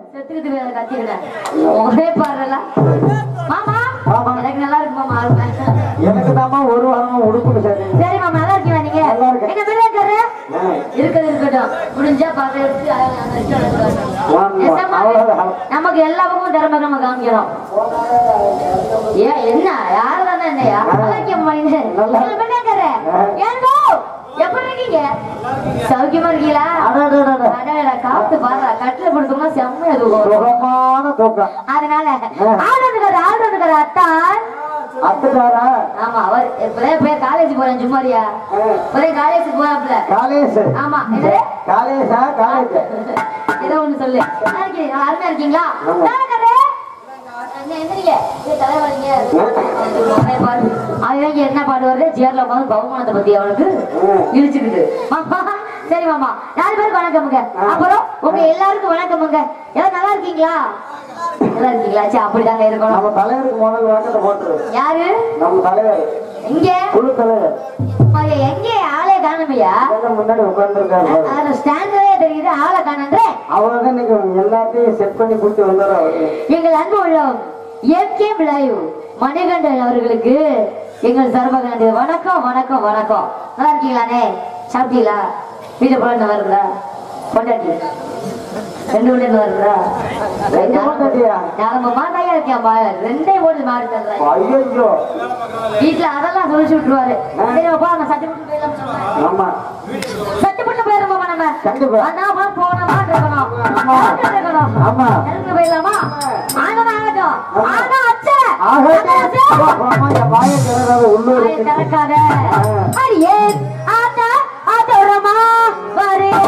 செத்துக்கிட்டு வேற கத்திக்கிட்டேன் ஒரே பாடுறல மாமா ஆமா. எனக்கு நல்லா இருக்கு மாமா ஆளுமை. எனக்கு தாம்மா ஒரு வாரமா உடுப்புக்கு சரி சரி மாமா நல்லா இருக்கீங்களா நீங்க நல்லா இருக்கேன். எங்க வீட்டுல இருக்காரு ஆ. இருக்கிறது இருக்கட்டும் முடிஞ்சா பார்த்து எடுத்து அழகா அந்த restaurant ல ஆமா. வைக்கணும். எசமா, அவ்வளவுதான். நமக்கு எல்லா பக்கமும் திறமை நம்ம காமிக்கணும் ஏன் என்ன யாரு தானே என்னையா நல்லா இருக்கேன் மைனு நல்லா. எங்க வீட்டுல இருக்காரு ஆ. ஏங்கோ எப்படி இருக்கீங்க சௌக்கியமா இருக்கீங்களா அடடடட. அடடா, காத்து பாரு கட்டில படுத்தோம்னா செம்மையா தூக்கம் வரும். சுகமான தூக்கம் அதனால ஆ. ஆள் வந்துக்காரு ஆள் வந்துக்காரு அத்தான் அத்துக்காரா ஆமா அவர் இப்பதான் போய் காலேஜ் போறேன் சும்மாரியா இப்பதான் காலேஜ் போறாப்ல காலேஜ் ஆமா என்னது காலேஜா காலேஜ் ஏதோ ஒண்ணு சொல்லு நல்லா இருக்கீங்க நல்லா அருமையா இருக்கீங்களா ஆமா. நல்லா இருக்காரு. என்ன எந்திரிங்க ஏய், தலைவலிங்க. உடனே பாரு. அவன் இங்க என்ன பாடுவாரு சேர்ல உட்காந்து பகுமானத்தை பத்தி அவனுக்கு ம். இழிச்சுக்கிட்டு மாமா, சரி மாமா நாலு பேருக்கு வணக்கமுங்க அப்புறம் உங்க எல்லாருக்கும் வணக்கமுங்க எல்லாம் நல்லா இருக்கீங்களா நல்லா இருக்கீங்களா சரி அப்படிதாங்க இருக்கணும் நம்ம தலைவருக்கு முதல் வணக்கத்தை போட்டுரு யாரு நம்ம தலைவர் இங்க குழு தலைவர் ஐயா, எங்க ஆளே காணுமையா இவங்க முன்னாடி உட்கார்ந்துருக்காரு பாரு. அதுல ஸ்டாண்டர்டே தெரியுது ஆளை காணுன்ற அவங்க தான் இன்னைக்கு எல்லாத்தையும் செட் பண்ணி கொடுத்து வந்தாரு அவரு எங்கள் அன்பு உள்ளம் எம் கே லைவ் மணிகண்டன் அவர்களுக்கு எங்கள் சார்பாக நன்றி வணக்கம் வணக்கம் வணக்கம் நல்லா இருக்கீங்களாண்ணே சாப்பிட்டீங்களா வீட்டு போல வருங்களா பொண்டாட்டி ரெண்டு வீட்டு வருங்களா ரெண்டு பொண்டாட்டியா? நம்ம மாதாயா இருக்கேன் ரெண்டே ஓட்டு மாறி தர்றேன் ஐயோ வீட்டுல அதெல்லாம் சொல்லிச்சு விட்டுருவாரு சரிப்பா நான் சட்டி போட்டு போயிடலாம் சொல்றேன் ஆமா சட்டு பண்ண போயிடுமா நம்ம கண்டிப்பா. அண்ணாமா போனமா இருக்கணும் பார்த்துட்டு இருக்கணும் ஆமா. இறங்கி போயிடலாமா ஆகணும் ஆகட்டும் ஆனா அச்சே ஆகட்டும். ஆமா, என் வாயை திறக்காத உள்ளூர் வாயை திறக்காத அடியே ஆத்தா ஆத்தோரமா வரையா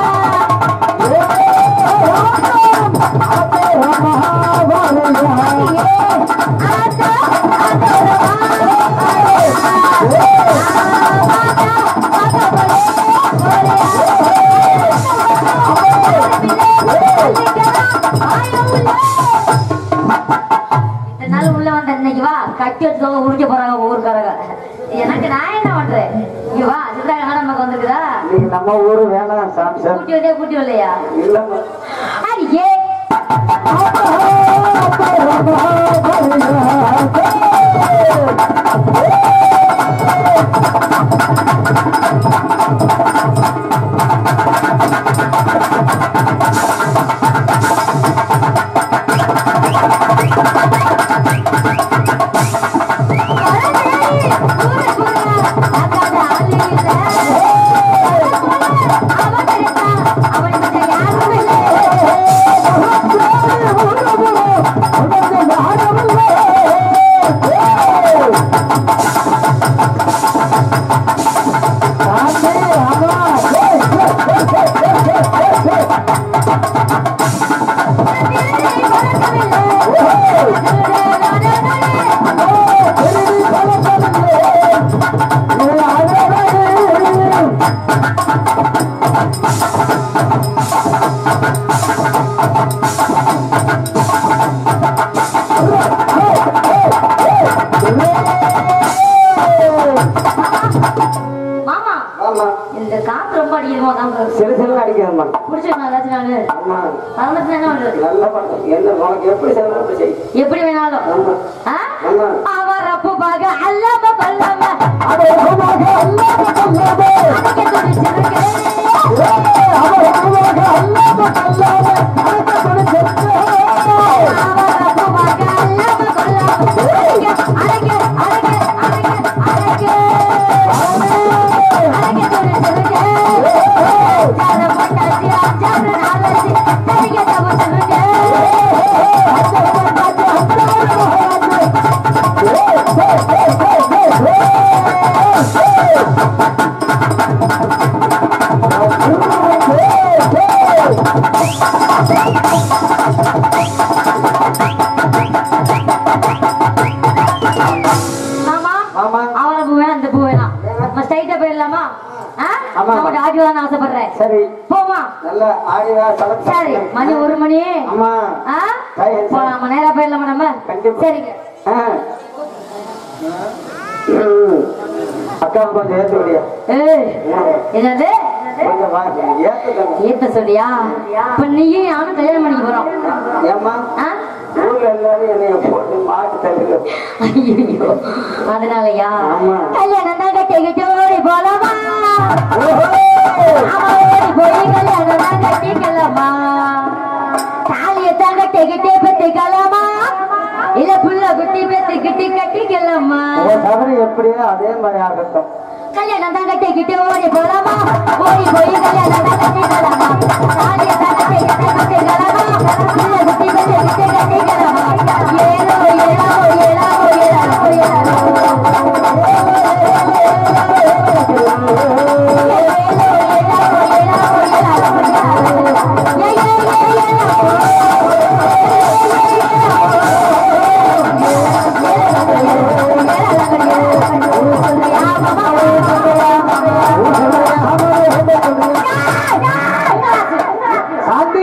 அடியே ஆத்தா ஆத்தோரமா இத்தனை நாள் உள்ள வந்த இன்னைக்கு வா கட்டி வச்சுக்கோங்க உரிக்க போறாங்க ஊருக்காரங்க எனக்கு நான் என்ன பண்றேன் இங்க வா சித்ரா நமக்கு வந்திருக்குதா இன்னைக்கு நம்ம ஊரு வேணாம் சாமி சார் கூட்டி வந்தே கூட்டி வரலையா இல்லம்மா அடியே மாமா ஆமா இந்த காத்து ரொம்ப அடிக்குதுமா தான் சிறு சிறு அடிக்கிறம்மா புடிச்சிருக்கா ஏதாச்சும் நானு ஆமா பரமத்துல என்ன பண்றது நல்லா பண்ண என்ன உனக்கு எப்படி செய்யணும் அப்படி செய் எப்படி வேணாலும் ஆமா ஆ? ஆமா அவர் அப்பு பாக அல்லாம பல்லாம அது சுகமாக அல்லாம கொள்ளாதே. அடக்கி துடிச்சிருக்கேன். அவர் சுகமாக அல்லாம கொள்ளாதே. அடக்க துடிச்சிருக்கே. அவர் அப்பு பாக அல்லாம பல்லாம அடக்கி, அடக்கி, அடக்கி, அடக்கி, அடக்கி. அடக்கி துடிச்சிருக்கேன். ஜார பொண்டாட்டி, அஞ்சாறு நாலஞ்சு, தடிக்க தவிச்சிருக்கேன். மாமா ஆமா அவரை பூ வேணாம் இந்த பூ வேணாம் நம்ம ஸ்ட்ரைட்டா போயிடலாமா ஆ? ஆமா. நம்ம டாடி தான் ஆசைப்படுறேன் சரி போமா நல்ல ஆடிவா கலக்கு சரி மணி ஒரு மணி ஆமா ஆ? சரி, சரி. போலாமா நேரா போயிடலாமா நம்ம கண்டிப்பா. சரிங்க ஆ. ம். அக்காவுக்கு கொஞ்சம் ஏத்து விடியா ஏய் என்னது கொஞ்சம் வா ஏத்து தம்பி. ஏத்த சொல்லியா இப்ப நீயும் நானும் கல்யாணம் பண்ணிக்க போறோம் ஏன் தெரியல ஐயோ அதனாலயா ஆமா. கல்யாணம் தான் கட்டிக்கிட்டு ஓடி போலாமா ஓஹோ! ஆமா, ஓடி போய் கல்யாணம் தான் கட்டிக்கலாமா தாலியை தான் கட்டிக்கிட்டே பெத்துக்கலாமா இல்ல புள்ள குட்டி பெத்துக்கிட்டு கட்டிக்கலாமா உன் சபரி எப்படியோ அதே மாதிரி ஆகட்டும் கல்யாணம் தான் கட்டிக்கிட்டு ஓடி போலாமா ஓடி போய் கல்யாணம் தான் கட்டிக்கலாமா தாலியை தான் கட்டிக்கிட்டு கட்டிக்கலாமா புள்ள குட்டி பெத்துக்கிட்டு கட்டிக்கலாமா ஏலோ ஏலோ ஏலோ ஏலோ சாந்தி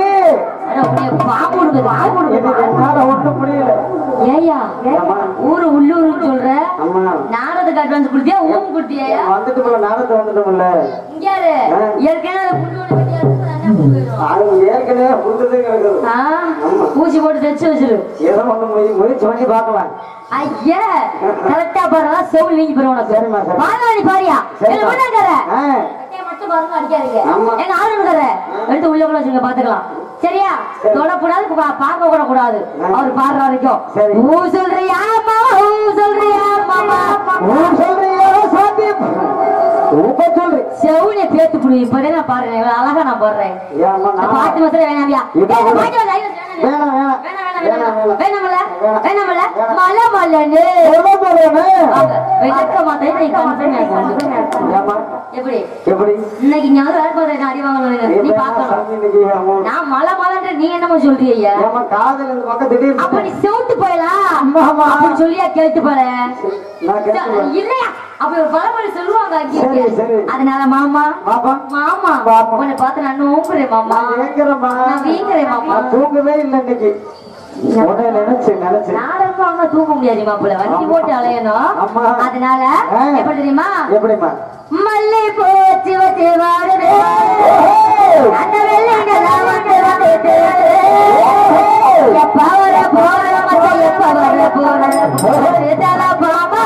எனக்கு என்னால ஒண்ணும் புரியல ஏயா ஆமா. ஊரு உள்ளூர்னு சொல்ற ஆமா நாடகத்துக்கு அட்வான்ஸ் கொடுத்தியா ஊம் கொடுத்தியா வந்துட்டு போல நாடத்தை வந்துட்டோம்ல இங்க யாரு ஏற்கனவே அது புல்லு ஒண்ணு கட்டியா இருக்கு, அதான் புல்லு. அது ஏற்கனவே புரிஞ்சதே கிடக்குது ஆ, ஊசி போட்டு தைச்சு வச்சிரு ஏதோ ஒண்ணு முய- முயற்சி பண்ணி பார்க்கலாம் ஐயா கரெக்டா பாருடா செவுள் வீங்கி போற உனக்கு சரிம்மா, சரி. வாதாடி பாரியா சரிம்மா. என்ன பண்ணாங்கற ஆ, கட்டைய மட்டும் பாருங்க அடிக்காதீங்க ஆமா. எங்க ஆளுநர் எடுத்து உள்ள கூட வச்சுங்க பாத்துக்கலாம் சரியா சரி. தொடக்கூடாது பா- பார்க்க கூட கூடாது ஆ. அவர் பாடுற வரைக்கும் சரி. ஊ சொல்றியா மாமா ஊ சொல்றியா மாமா ஊர் சொல்றியா சாந்தி ஊப்ப சொல்றி செவுனிய பேத்து புடி இப்பதே நான் பாடுறேன் இவ்வளவு அழகா நான் பாடுறேன் ஏம்மா இந்த நான் பாட்டு மாத்திரம் வேணாமியா இது ஏய், இந்த ஒரு- பாட்டு வந்து ஐயோ, வேணாம், வேணாம் வேணாம் வேணாம் வேணாம் வேணாம் வேணாம் வேணாம் வேணாமல வேணாம். வேணாமல மலை மலனு சொல்ல போறேனே வெள்ளக்க மாத்தே நீ கன்ஃபார்ம் ஏம்மா எப்படி எப்படி இன்னைக்கு ஞாபகம் வேற போதே நான் அடி வாங்கணும் நீ என்ன பார்க்கணும் சாமி இன்னைக்கு அம்மா நான் மலை மலைன்ற நீ என்னமோ சொல்றியா ஏம்மா காதல் இந்த பக்கம் திடீர்னு அப்ப நீ செவுட்டு போயலாம் ஆமா. அப்படி சொல்லியா கேட்டு போற நான் கேட்கிறேன் இல்லையா அப்படி ஒரு பழமொழி சொல்லுவாங்க அங்கே சரி, சரி. அதனால மாமா பாப்பா மாமா பாப்பா. உன்னை பார்த்து நான் நோக்குறேன் மாமா நான் ஏங்குறேம்மா நான் வீங்குறேன் மாமா நான் தூங்கவே இல்லை இன்னைக்கு உடனே நினைச்சு நினைச்சு நாடகம் அங்க தூங்க முடியாது மாப்பிள்ள வண்டி ஆமா. போட்டு அலையணும் ஆமா. அதனால ஆ. எப்படி தெரியுமா எப்படிம்மா மல்லி போச்சு வச்சு வாடுது அந்த வெள்ளை நிலா வந்து வந்துட்டு எப்ப வர போற மத்த எப்ப வர போற தல பாமா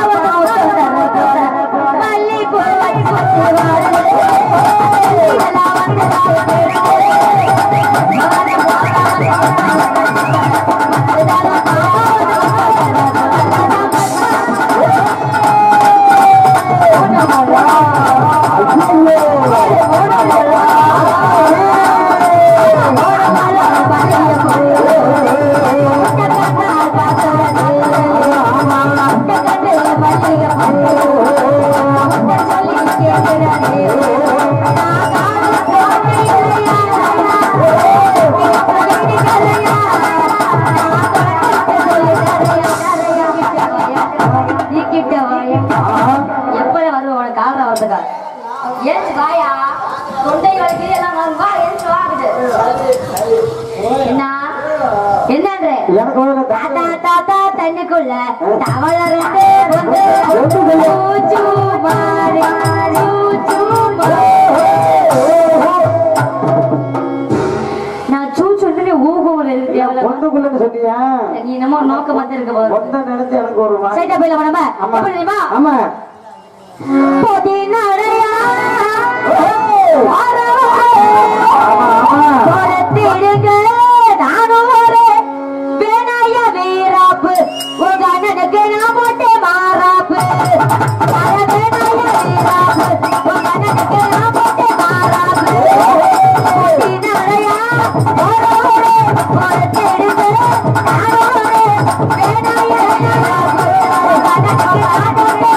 மல்லி பூ வச்சு வச்சு வாடுது வெள்ளை நிலா வந்து எப்ப வருவ உனக்கு காரணம் வரதுக்கா ஏன் வாயா தொண்டை வலிக்குது எல்லாம் வரும். வா ஏன் வாகுது என்ன என்னன்றே எனக்கு வந்து தாத்தா தாத்தா தண்ணிக்குள்ள தவள ரெண்டு வந்து சூச்சு மாறி சூச்சு மாறி. நான் சூச்சுன்னு நீ ஊகம் இருக்கு தேவையில்ல. ஒன்றுக்குள்ளன்னு சொன்னியா நீ என்னமோ ஒரு நோக்கமா தான் இருக்க போது ஒன்றை நினைச்சு எனக்கு ஒரு வா- சைட்டா போயில நம்ம ஆமா எப்படி தெரியுமா ஆமா பொதிநடையா ஆமா ஆமா பொறுத்திடுங்க நானும் ஒரு வேணாய வீராப்பு உங்க அண்ணனுக்கு நான் போட்டே மாறாப்பு வர வேணாய வீராப்பு உங்க அண்ணனுக்கு நான் போட்டே மாறாப்பு பொதிநடையா ஒரு பொறுத்திடுங்க நானும் ஒரு வேணாய வீராப்பு உங்க அண்ணனுக்கு நான் போட்டே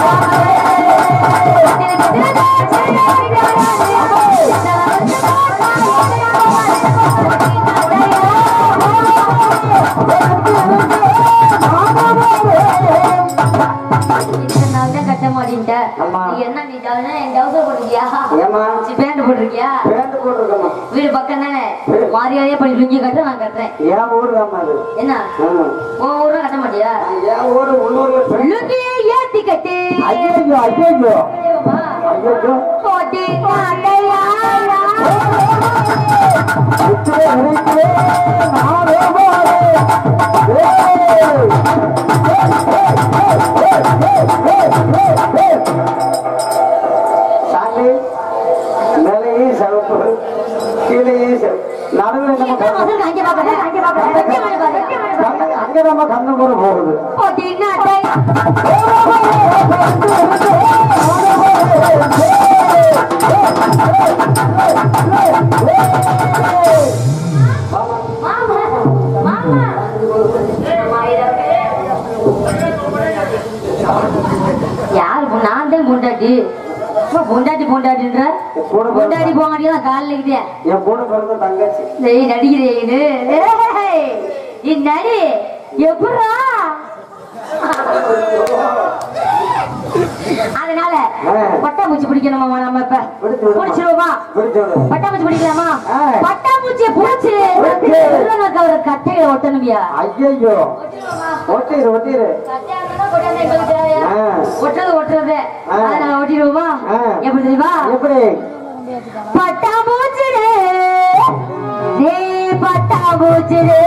கட்ட மாட்டேன்ட்ட ஆமா. நீ என்ன நீ ஜவுனா என் ஜவுசர் போட்டிருக்கியா ஏம்மா பேண்ட் போட்டிருக்கியா பேண்ட் போட்டிருக்கம்மா வீடு பக்கம் தானே மாரியாதையே பண்ணி லுங்கி கட்ட நான் கட்டுறேன் என் ஊரு தாம்மா அது என்ன ஆமா உன் ஊர்ல கட்ட மாட்டியா என் ஊரு உள்ளூர்ல பெண் லுங்கியை ஏத்தி கட்டு ஐயோ ஐயோ தெரியுமா? ஐயோ போட்டி நாட்டையா உத்திரே உரைத்தே நானே மாறே. ஏய், பாக்குறேன் அங்க பாக்குறேன் வெட்டி மணி பாரு அங்கதாம்மா கண்ணு கூட போகுது போட்டீங்கன்னா மாமா மாமா யாரு பொ- நான் தான் பொண்டாட்டி அம்மா, பொண்டாட்டி பொண்டாட்டின்ற என் கூட பொண்டாட்டி பிறந்த போகாட்டி தான் காலில் இருக்குதே என் கூட பிறந்த தங்கச்சி ஏய் நடிக்கிறே இது ஏய், நீ நடி எப்படா அதனால ஆ. பட்டாம்பூச்சி பிடிக்கணுமா நம்ம இப்ப பிடிச்சு விடுமா. பிடிச்சிருவோமா பிடிச்சு விடு. பட்டாம்பூச்சி பிடிக்கலாமா ஆ. பட்டாம்பூச்சியை பிடிச்சு பிடிச்சு. உள்ளங்காக்க ஒரு கட்டையில ஒட்டணுமியா ஐயையோ ஒட்டிரு ஒட்டிரு ஆ. ஒட்டுறது ஒட்டுறது ஆ. அதனால ஒட்டிடுவோமா ஆ. எப்படி தெரியுமா எப்படி பட்டாம்பூச்சிடே நீ பட்டாம்பூச்சிடே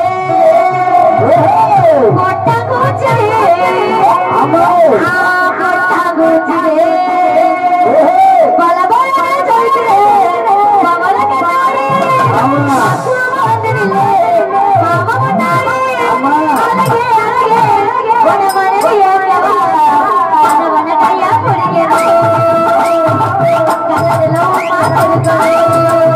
ஏய், கொட்டாம்பூச்சிடே ஆமா. ஆ, கொட்டாம்பூச்சிடே ஏய், பல பல சொல்லிடே பவள கண்ணாடி ஆமா. பக்குவமா வந்து நில்லு மாமா முன்னாடி ஆமா. அழகே அழகே உன மனைவி எவ்வளவா கணவன கையா பிடிக்கணும் கண்ணதிலும் மாத்தெடுக்கணும்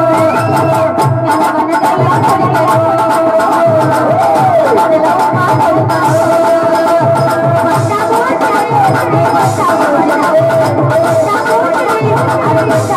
கணவன கையா பிடிக்கணும் கண்ணதிலும் மாத்தெடுக்கணும் மட்டா போச்சு மட்டா போச்சு மட்டா போச்சு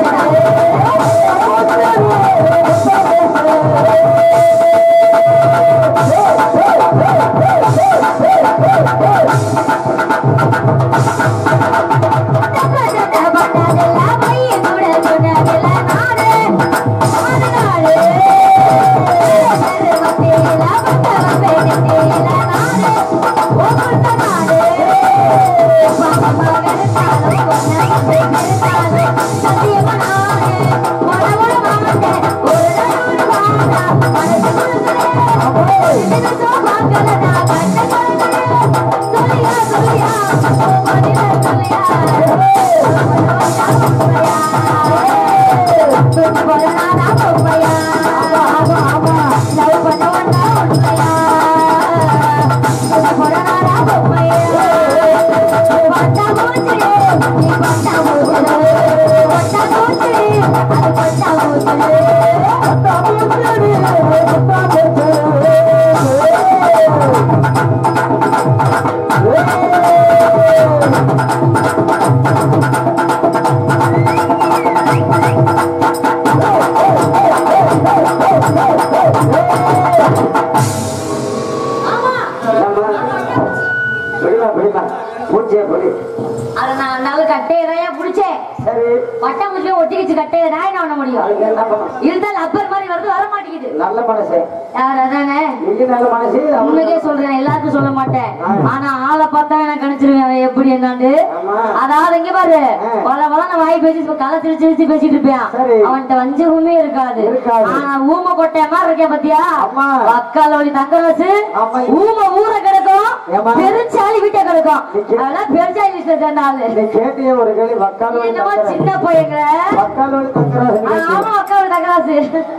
பிடிமா பிடிமா பூச்சியை பிடி அதை நான் நல்ல கட்டையறையா புடிச்சேன் சரி பட்டாம்பூச்சியும் ஒட்டிக்கிச்சு கட்டையை நான் என்ன பண்ண முடியும் அதுக்கு என்ன பண்ணணும் இருந்தால் அப்பர் மாதிரி வருது வர மாட்டேங்குது நல்ல மனசு யார் அதானே நீங்க நல்ல மனசு உண்மைக்கே சொல்றேன் எல்லாருக்கும் சொல்ல மாட்டேன் ஆ. ஆனா ஆளை பார்த்தா எனக்கு கணிச்சிருவேன் அவன் எப்படி என்னாண்டு ஆமா. அதாவது இங்க பாரு ஆ. பல பல நான் வாய் பேசி இப்ப கலை சிரிச்சு சிரிச்சு பேசிட்டு இருப்பேன் சரி. அவன்கிட்ட வஞ்சகமே இருக்காது இருக்காது. ஆனா ஊம கொட்டை மாதிரி இருக்கேன் பாத்தியா ஆமா. வக்கால் வழி தங்கராசு ஆமா. ஊம ஊரை கிடக்கும் ஏம்மா? பெருச்சாலி வீட்டை கிடக்கும் நிக்க- அதெல்லாம் பெருச்சாலி வீட்டுல சேர்ந்த ஆளு நீ கேட்டிய ஒரு கேள்வி வக்கால் வழி என்னமோ தங்கராசு. சின்ன பையங்க வக்கால் வழி தங்கராசு ஆ, கேட்டிய. ஆமா அக்கா தங்கராசு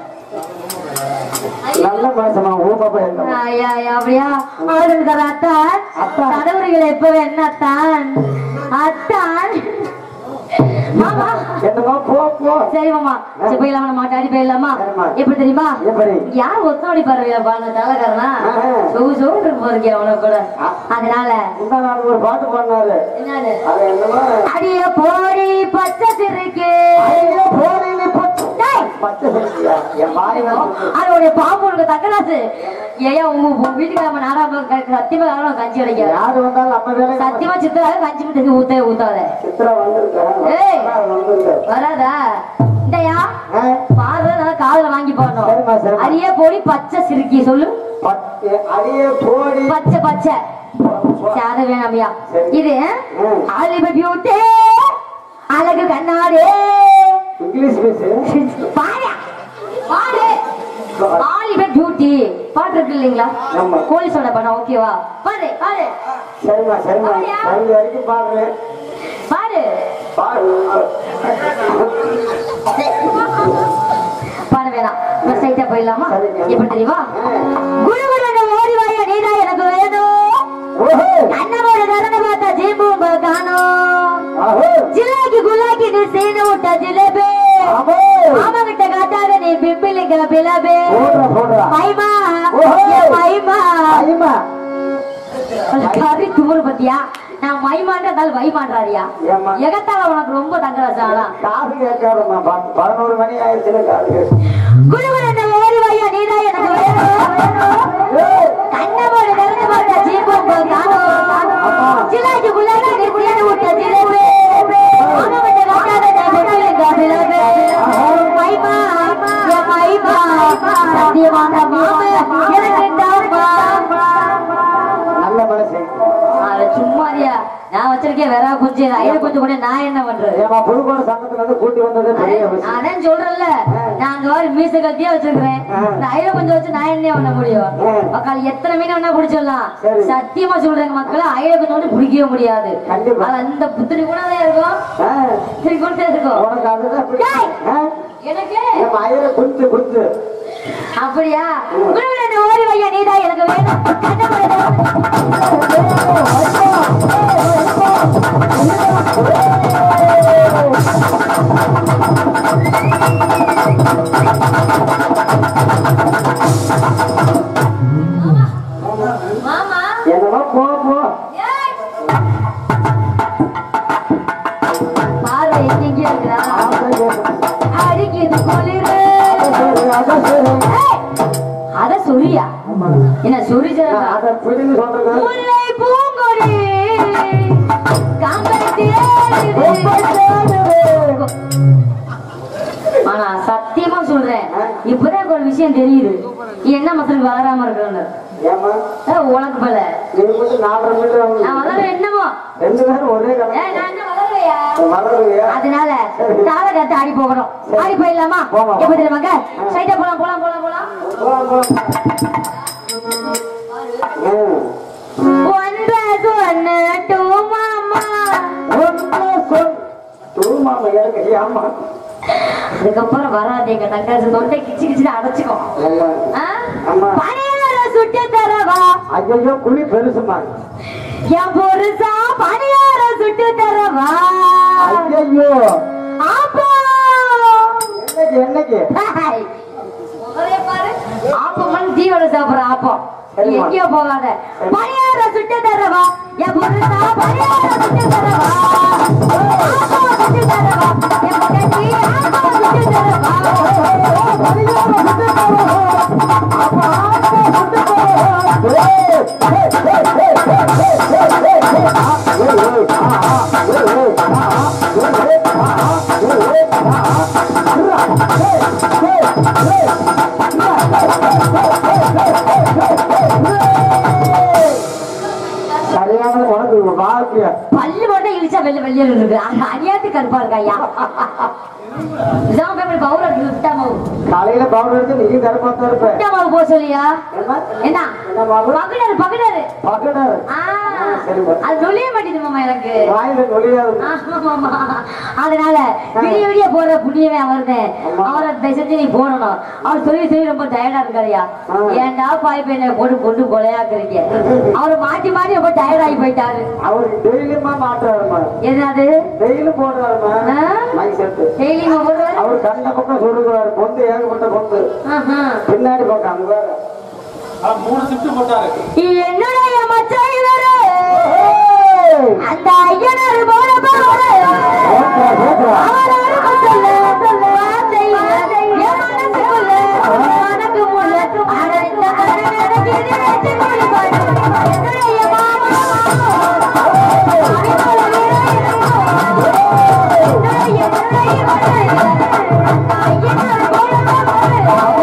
நல்ல மனுஷமா ஊப்பா பையன் ஐயா, ஐயா, அப்படியா ஆளுங்க தர அத்தான் அத்தான். தலைமுறைகள் எப்பவே என்ன அத்தான் அத்தான் மாமா என்னமா போ போ சரி மாமா சரி போயிடலாமா நம்ம மாட்டாடி போயிடலாமா சரிம்மா. எப்படி தெரியுமா எப்படி யார் ஒத்தோடி பறவையா பாருங்க தலைக்காரனா ஆஹா. சோகு சோகு போறீங்க அவன கூட ஆ. அதனால இந்த நாள் ஒரு பாட்டு பாடினாரு என்னது அது என்னமா அடிய போடி பச்சை சிறுக்கு ஐயோ, போடி நீ பச்சை. டேய், பச்சை செஞ்சியா? என் வாய் வந்து அதோடைய பாம்பு உனக்கு தக்கராசு ஏன் உங்க உங்க வீட்டுக்கு நம்ம நாடாம சத்தியமா யாரும் கஞ்சி கிடைக்காது யாரு வந்தாலும் நம்ம வேலை சத்தியமா சித்திராக கஞ்சி முட்டை ஊத்த ஊத்தாத சித்திரா வந்திருக்கேன் ஏய். வந்திருக்கேன் வராதா இந்தயா பாரு நல்லா காதுல வாங்கி போடணும் சரிம்மா, சரிம்மா. அரிய போடி பச்சை சிறுக்கி சொல்லு அடியே போடி பச்சை பச்சை சரி, அது வேணாமியா சரி. இது ம். ஆலிப பியூட்டி அழகு கண்ணாடி இங்கிலீஷ் பேசு பாரு பாரு ஆலிப பியூட்டி பாட்டு இருக்கு இல்லைங்களா ஆமா. கோழி சோட படம் ஓகேவா பாரு பாரு சரிம்மா சரிம்மா அப்படியா? சரி வரைக்கும் பாடுறேன் பாரு பாடு பாட வேணாம் சைட்டா ஸ்ட்ரைட்டா போயிடலாமா சரிங்க. எப்படி தெரியுமா குரு குரு ஓடி வாயா நீதான் எனக்கு வேணும் ஓஹோ கண்ணமோட கரண பார்த்தா ஜீம்பூம்ப காணோம் ஆஹோ ஜிலேபி குலாக்கி நீ சீன விட்ட ஜிலேபி ஆமோ மாமா கிட்ட காட்டாத நீ பிம்பிலிங்க பிலபே போடுறா போடுறா மைமா ஓஹோ. ஏ மைமா ஐயம்மா கறி துமுறு பத்தியா நான் மைமான்ற இருந்தாலும் வைமான்றாரியா ஏம்மா? எகத்தால உனக்கு ரொம்ப தங்கராஜா காசு கேட்காதம்மா ப- பதினோரு மணி ஆயிடுச்சுன்னு காசு கேட்கு குழுகுல இந்த ஓடி வாயா நீதான் எனக்கு வேணும் ஏய், கண்ணமோட கரண பார்த்தா ஜீம்பூம்ப காணோம் ஜிலேபி குலாக்கி நீ சீன விட்ட ஜிலேபி மாமா கிட்ட காட்டாத நீ பிம்பிலிங்க பிலபே மைமா ஏ மைமா சத்தியமான மாமா எனக்கு தாமா நல்ல மனசு அட சும்மாரியா நான் வச்சிருக்கேன் வேற கொஞ்சம் ஐயா கொஞ்சம் கூட நான் என்ன பண்றது ஏமா புதுக்கோட சங்கத்துல இருந்து கூட்டி வந்ததே பெரிய விஷயம் அதான் சொல்றேன்ல நான் அங்க வர மீச கட்டியா வச்சிருக்கிறேன் இந்த ஐயா கொஞ்சம் வச்சு நான் என்ன பண்ண முடியும் மக்கள் எத்தனை மீன் வேணா பிடிச்சிடலாம் சரி. சத்தியமா சொல்றேங்க மக்கள் ஐயா கொஞ்சம் கூட பிடிக்கவே முடியாது கண்டிப்பா. அது அந்த புத்தனி கூட தான் இருக்கும் ஆ, சரி கொடுத்தே இருக்கும் உனக்கு அதுதான் பிடி- டேய். ஆ? எனக்கு என் மயிரை குத்து குத்து அப்படியா குருவில இந்த ஓடி வையா நீதான் எனக்கு வேணும் கண்ணமலை மாமா என்னவோ போ போ ஏய். பார்வை எங்கெங்கேயோ இருக்குடா. அதான் கேட்கணும். அடிக்குது குளிரு. அதான் சரி, அதான் சரி. ஏய். அத சொரியா என்ன சொரிச்சதா நான் அதை பிடின்னு சொல்றது முல்லை பூங்கொடி காம்பரை தேடுது. ஆனா சத்தியமா சொல்றேன் இப்பதான் ஒரு விஷயம் தெரியுது நீ என்ன மசலுக்கு வளராம இருக்கணும் ஏமா உனக்கு போல நீ மட்டும் நாலரை மீட்டர் நான் வளர என்னமோ ரெண்டு பேரும் ஒரே ஏய், கணக்கு நான் என்ன வளருவையா வளருவியா அதனால தாள கத்து ஆடி போகணும் ஆடி போயிடலாமா போலாம். எப்படி தெரியுமாங்க சைட்டா போலாம் போலாம் போலாம் போலாம் போலாம், போலாம். ம். ஒன்ற சொன்ன டூ மாமா ஒன்றே சொல். தூமாமா எனக்கு ஆமா அதுக்கப்புறம் வராதீங்க தங்காசு தொண்டை கிச்சு கிச்சு அடைச்சுக்கோ ஆமா. ஆ? ஆமா. பணியார சுட்டு தரவா ஐயோ குழி பெருசுமா என் பொருசா பணியார சுட்டு தரவா ஐயோ ஆப்பா என்னைக்கு என்னைக்கு ஹாய். முதலே பாரு ஆப்பம் தீவோட சாப்பிடுற ஆப்பம் நீ சரிம்மா. எங்கேயோ போகாத பணியார சுட்டு தரவா என் பொருசா பணியார சுட்டு தரவா ஆப்பம் சுட்டு தரவா என் பொண்டாட்டி ஆப்பம் சுட்டு தரவா சரியான உனக்கு வாழ்க்கைய பல்லு மட்டும் இழிச்சா வெள்ள வெள்ளையில இருக்கு அது அநியாயத்து கருப்பா இருக்கா ஐயா இதான் பேப்பர் பவுல விட்டா மாவு காலையில பவுன் எடுத்து நீ கருப்பாத்தான் இருப்ப விட்டா மாவு போக சொல்லியா என்ன என்ன என்ன மாவு பகடரு பகடரு பக்கடர் ஆ, சரிம்மா. அது நொழிய மாட்டேது மாமா எனக்கு வாயில நொழியாது ஆமா, மாமா. அதனால விடிய விடிய போற புண்ணியமே அவர்தான் ஆமா. அவரை தயவு செஞ்சு நீ போடணும் அவர் சொல்லி சொல்லி ரொம்ப டயர்டா இருக்காருயா ஆ. ஏன்டா பாய் பையனை போட்டு கொண்டு கொலையாக்குறீங்க அவர் மாட்டி மாட்டி ரொம்ப டயர்ட் ஆகி போயிட்டாரு அவருக்கு டெய்லியுமா மாட்டுறாருமா என்னது டெய்லியும் போடுறாருமா ஆ? மைக் செட்டு டெய்லி போடுறாரு அவர் கண்ட பக்கம் சொல்லுகிறாரு பொந்து ஏகப்பட்ட பொந்து ஆஹா. பின்னாடி பக்கம் அங்க வேற. மூணு ஷிஃப்ட் போட்டாரு என்னுடைய மச்சான் இவரு ஏய்! அந்த ஐயனார் போல போல ஏற்றா, ஏற்றா. அவரோடு சொல்ல சொல்ல வார்த்தை என் மனசுக்குள்ள உனக்கு முள்ள அடைந்த கரை எனக்கு இது வச்சு கொடுப்பாரு. என்னுடைய மாமா அவன் போல வீரன் என்னுடைய என்னுடைய அந்த ஐயனார் போல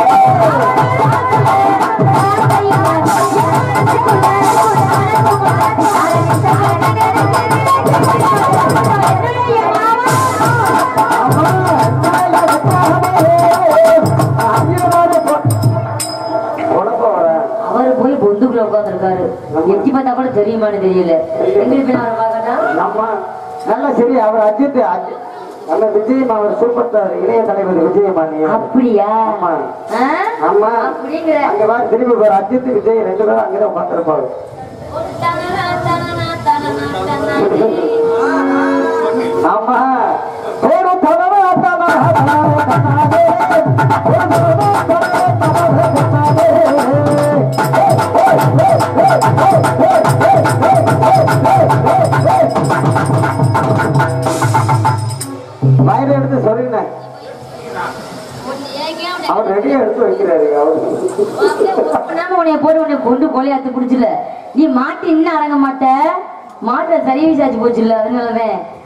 அம்மா, அண்ணா, அதுக்காகவே ஐயனோட பொ- உனக்கு வரேன். அவரு போய் பொந்துக்குள்ள உட்காந்துருக்காரு எட்டி பார்த்தா கூட தெரியுமான்னு தெரியல எங்களுக்கு போய் அவரை பார்க்கட்டா நம்ம நல்ல சரி அவர் அஜித் அஜி- நம்ம விஜயமா அவர் சூப்பர் ஸ்டார் இளைய தளபதி விஜயமா நீ அப்படியா ஆமா. ஆ? ஆமா அப்படிங்கிற அங்க வா திரும்பி பாரு அஜித் விஜய் ரெண்டு பேரும் அங்கதான் உட்காந்துருப்பாங்க ஆமா ஒரு தடவை தடவை தடவை தடவை ஒரு தடவை தடவை தடவை வயிறு எடுத்து சொல்லினேன் அவர் ரெடியா எடுத்து வைக்கிறாரு அவர் நாம உன்னைய போட்டு உன்னை கொண்டு கொலையாத்து குடிச்சுல நீ மாட்டு இன்னும் அடங்க மாட்ட மாட்டை சரி விசாரிச்சு போச்சுல்ல அதனாலதான்